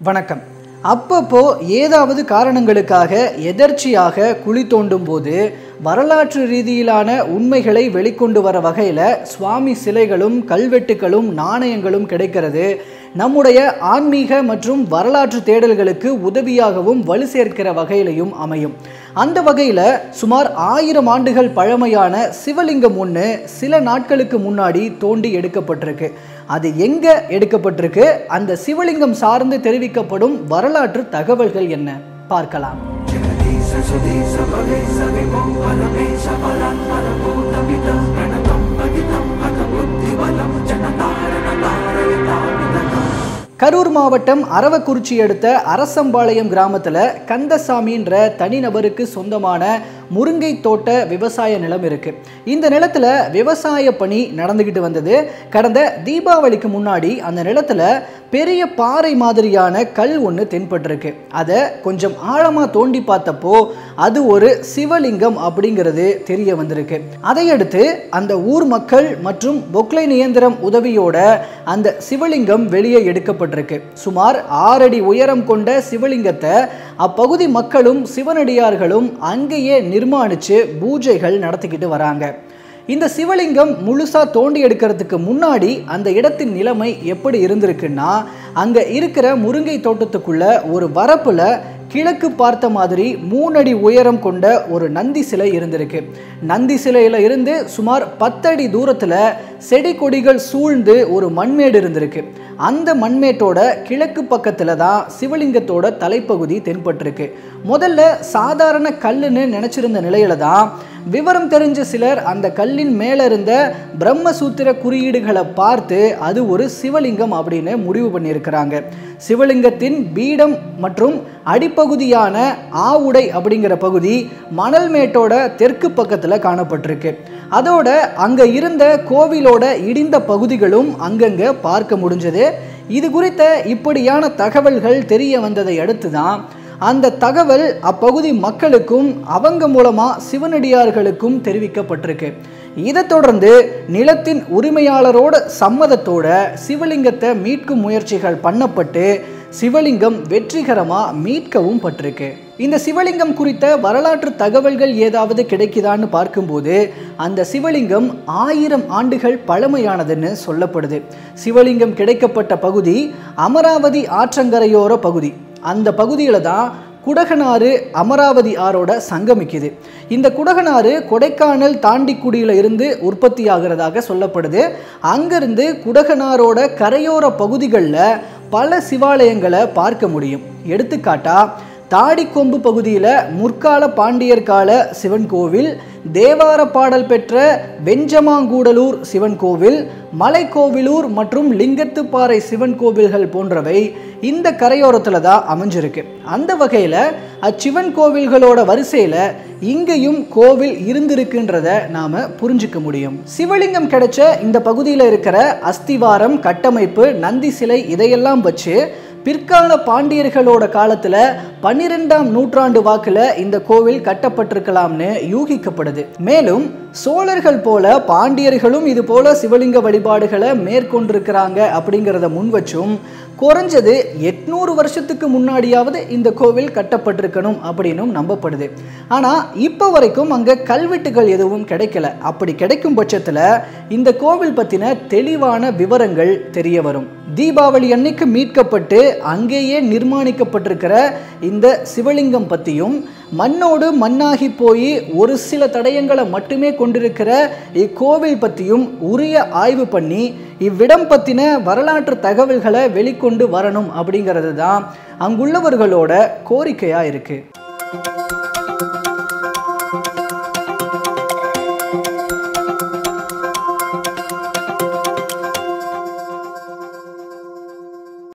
வணக்கம் அப்பப்போ ஏதாவது காரணங்களுக்காக எதர்ச்சியாக குழி தோண்டும் போது வரலாற்று ரீதியிலான உண்மைகளை வெளிக்கொண்டு வர வகையில் சுவாமி சிலைகளும் கல்வெட்டுகளும் நாணயங்களும் கிடைக்கிறது நம்முடைய ஆன்மீக மற்றும் வரலாற்று தேடல்களுக்கு உதவியாகவும் வலு சேர்க்கிற வகையிலையும் அமையும் அந்த வகையில் சுமார் ஆயிரம் ஆண்டுகள் பழமையான சிவலிங்கம் ஒன்று சில நாட்களுக்கு முன்னாடி தோண்டி எடுக்கப்பட்டிருக்கு அது எங்க எடுக்கப்பட்டிருக்கு அந்த சிவலிங்கம் சார்ந்து தெரிவிக்கப்படும் வரலாற்று தகவல்கள் என்ன பார்க்கலாம் கரூர் மாவட்டம் அரவக்குறிச்சி அடுத்த அரசம்பாளையம் கிராமத்தில் கந்தசாமின்ற தனிநபருக்கு சொந்தமான முருங்கை தோட்ட விவசாய நிலம் இருக்கு இந்த நிலத்துல விவசாய பணி நடந்துகிட்டு வந்தது கடந்த தீபாவளிக்கு முன்னாடி அந்த நிலத்துல பெரிய பாறை மாதிரியான கல் ஒன்று தென்பட்டிருக்கு அதை கொஞ்சம் ஆழமாக தோண்டி பார்த்தப்போ அது ஒரு சிவலிங்கம் அப்படிங்கிறது தெரிய வந்திருக்கு அதையடுத்து அந்த ஊர் மக்கள் மற்றும் பொக்லை இயந்திரம் உதவியோட அந்த சிவலிங்கம் வெளியே எடுக்கப்பட்டிருக்கு சுமார் ஆறடி உயரம் கொண்ட சிவலிங்கத்தை அப்பகுதி மக்களும் சிவனடியார்களும் அங்கேயே நிர்மாணிச்சு பூஜைகள் நடத்திக்கிட்டு வராங்க இந்த சிவலிங்கம் முழுசா தோண்டி எடுக்கிறதுக்கு முன்னாடி அந்த இடத்தின் நிலைமை எப்படி இருந்திருக்குன்னா அங்க இருக்கிற முருங்கை தோட்டத்துக்குள்ள ஒரு வரப்புல கிழக்கு பார்த்த மாதிரி மூணடி உயரம் கொண்ட ஒரு நந்தி சிலை இருந்திருக்கு நந்தி சிலையில இருந்து சுமார் பத்தடி தூரத்துல செடி கொடிகள் சூழ்ந்து ஒரு மண்மேடு இருந்திருக்கு அந்த மண்மேட்டோட கிழக்கு பக்கத்துல தான் சிவலிங்கத்தோட தலைப்பகுதி தென்பட்டிருக்கு முதல்ல சாதாரண கல்லுன்னு நினைச்சிருந்த நிலையில தான் விவரம் தெரிஞ்ச சிலர் அந்த கல்லின் மேலே இருந்த பிரம்மசூத்திர குறியீடுகளை பார்த்து அது ஒரு சிவலிங்கம் அப்படின்னு முடிவு பண்ணியிருக்கிறாங்க சிவலிங்கத்தின் பீடம் மற்றும் அடிப்பகுதியான ஆவுடை அப்படிங்கிற பகுதி மணல் மேட்டோட தெற்கு பக்கத்தில் காணப்பட்டிருக்கு அதோட அங்கே இருந்த கோவிலோட இடிந்த பகுதிகளும் அங்கங்கே பார்க்க முடிஞ்சது இது குறித்த இப்படியான தகவல்கள் தெரிய வந்ததை அடுத்து தான் அந்த தகவல் அப்பகுதி மக்களுக்கும் அவங்க மூலமாக சிவனடியார்களுக்கும் தெரிவிக்கப்பட்டிருக்கு இதை தொடர்ந்து நிலத்தின் உரிமையாளரோட சம்மதத்தோட சிவலிங்கத்தை மீட்கும் முயற்சிகள் பண்ணப்பட்டு சிவலிங்கம் வெற்றிகரமாக மீட்கவும் பட்டிருக்கு இந்த சிவலிங்கம் குறித்த வரலாற்று தகவல்கள் ஏதாவது கிடைக்குதான்னு பார்க்கும்போது அந்த சிவலிங்கம் ஆயிரம் ஆண்டுகள் பழமையானதுன்னு சொல்லப்படுது சிவலிங்கம் கிடைக்கப்பட்ட பகுதி அமராவதி ஆற்றங்கரையோர பகுதி அந்த பகுதியில் தான் குடகனாறு அமராவதி ஆறோட சங்கமிக்குது இந்த குடகனாறு கொடைக்கானல் தாண்டிக்குடியில் இருந்து உற்பத்தி ஆகிறதாக சொல்லப்படுது அங்கிருந்து குடகனாரோட கரையோர பகுதிகளில் பல சிவாலயங்களை பார்க்க முடியும் எடுத்துக்காட்டா தாடிக்கொம்பு பகுதியில் முற்கால பாண்டியர் கால சிவன் கோவில் தேவார பாடல் பெற்ற வெஞ்சமாங்கூடலூர் சிவன் கோவில் மலைக்கோவிலூர் மற்றும் லிங்கத்துப்பாறை சிவன் கோவில்கள் போன்றவை இந்த கரையோரத்தில் தான் அமைஞ்சிருக்கு அந்த வகையில் அச்சிவன் கோவில்களோட வரிசையில் இங்கேயும் கோவில் இருந்திருக்குன்றத நாம் புரிஞ்சுக்க முடியும் சிவலிங்கம் கிடைச்ச இந்த பகுதியில் இருக்கிற அஸ்திவாரம் கட்டமைப்பு நந்தி சிலை இதையெல்லாம் வச்சு பிற்கால பாண்டியர்களோட காலத்தில் பன்னிரெண்டாம் நூற்றாண்டு வாக்கில் இந்த கோவில் கட்டப்பட்டிருக்கலாம்னு யூகிக்கப்படுது மேலும் சோழர்கள் போல பாண்டியர்களும் இது போல சிவலிங்க வழிபாடுகளை மேற்கொண்டிருக்கிறாங்க அப்படிங்கிறத முன் வச்சும் குறைஞ்சது எட்நூறு வருஷத்துக்கு முன்னாடியாவது இந்த கோவில் கட்டப்பட்டிருக்கணும் அப்படின்னும் நம்பப்படுது ஆனால் இப்போ வரைக்கும் அங்கே கல்வெட்டுகள் எதுவும் கிடைக்கல அப்படி கிடைக்கும் பட்சத்தில் இந்த கோவில் பற்றின தெளிவான விவரங்கள் தெரிய வரும் தீபாவளி அன்னைக்கு மீட்கப்பட்டு அங்கேயே நிர்மாணிக்கப்பட்டிருக்கிற இந்த சிவலிங்கம் பற்றியும் மண்ணோடு மண்ணாகி போய் ஒரு சில தடயங்களை மட்டுமே கொண்டிருக்கிற இக்கோவில் பற்றியும் உரிய ஆய்வு பண்ணி இவ்விடம் பற்றின வரலாற்று தகவல்களை வெளிக்கொண்டு வரணும் அப்படிங்கிறது தான் அங்குள்ளவர்களோட கோரிக்கையாக இருக்குது